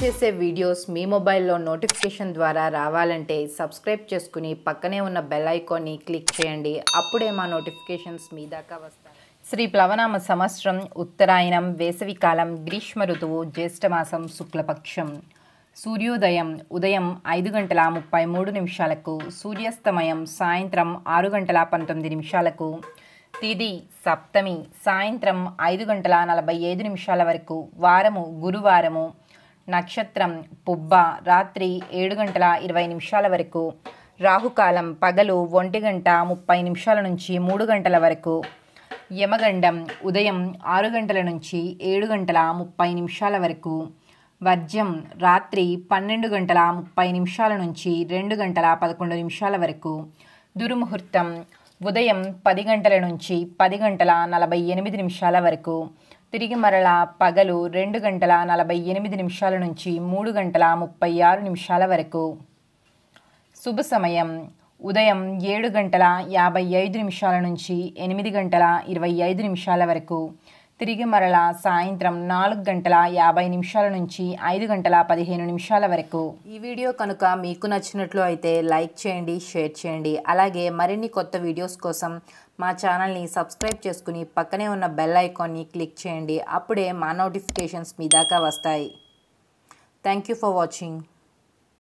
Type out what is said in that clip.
చేసే వీడియోస్ మీ మొబైల్లో నోటిఫికేషన్ ద్వారా రావాలంటే సబ్స్క్రైబ్ చేసుకుని పక్కనే ఉన్న బెల్ ఐకాన్ని క్లిక్ చేయండి అప్పుడే మా నోటిఫికేషన్స్ మీ దాకా వస్తాయి శ్రీ ప్లవనామ సంవత్సరం ఉత్తరాయణం వేసవికాలం గ్రీష్మ ఋతువు జ్యేష్ఠమాసం శుక్లపక్షం సూర్యోదయం ఉదయం ఐదు గంటల ముప్పై మూడు నిమిషాలకు సూర్యాస్తమయం సాయంత్రం ఆరు గంటల పంతొమ్మిది నిమిషాలకు తిది సప్తమి సాయంత్రం ఐదు గంటల నలభై ఐదు నిమిషాల వరకు వారము గురువారము నక్షత్రం పుబ్బ రాత్రి ఏడు గంటల ఇరవై నిమిషాల వరకు రాహుకాలం పగలు ఒంటి గంట ముప్పై నిమిషాల నుంచి మూడు గంటల వరకు యమగండం ఉదయం ఆరు గంటల నుంచి ఏడు గంటల ముప్పై నిమిషాల వరకు వర్జ్యం రాత్రి పన్నెండు గంటల ముప్పై నిమిషాల నుంచి రెండు గంటల పదకొండు నిమిషాల వరకు దుర్ముహూర్తం ఉదయం పది గంటల నుంచి పది గంటల నలభై ఎనిమిది నిమిషాల వరకు తిరిగి మరల పగలు రెండు గంటల నలభై ఎనిమిది నిమిషాల నుంచి మూడు గంటల ముప్పై ఆరు నిమిషాల వరకు శుభ సమయం ఉదయం ఏడు గంటల యాభై ఐదు నిమిషాల నుంచి ఎనిమిది గంటల ఇరవై ఐదు నిమిషాల వరకు తిరిగి మరల సాయంత్రం నాలుగు గంటల యాభై నిమిషాల నుంచి ఐదు గంటల పదిహేను నిమిషాల వరకు ఈ వీడియో కనుక మీకు నచ్చినట్లు అయితే లైక్ చేయండి షేర్ చేయండి అలాగే మరిన్ని కొత్త వీడియోస్ కోసం మా ఛానల్ని సబ్స్క్రైబ్ చేసుకుని పక్కనే ఉన్న బెల్ ఐకాన్ని క్లిక్ చేయండి అప్పుడే మా నోటిఫికేషన్స్ మీ దాకా వస్తాయి థ్యాంక్ యూ ఫర్ వాచింగ్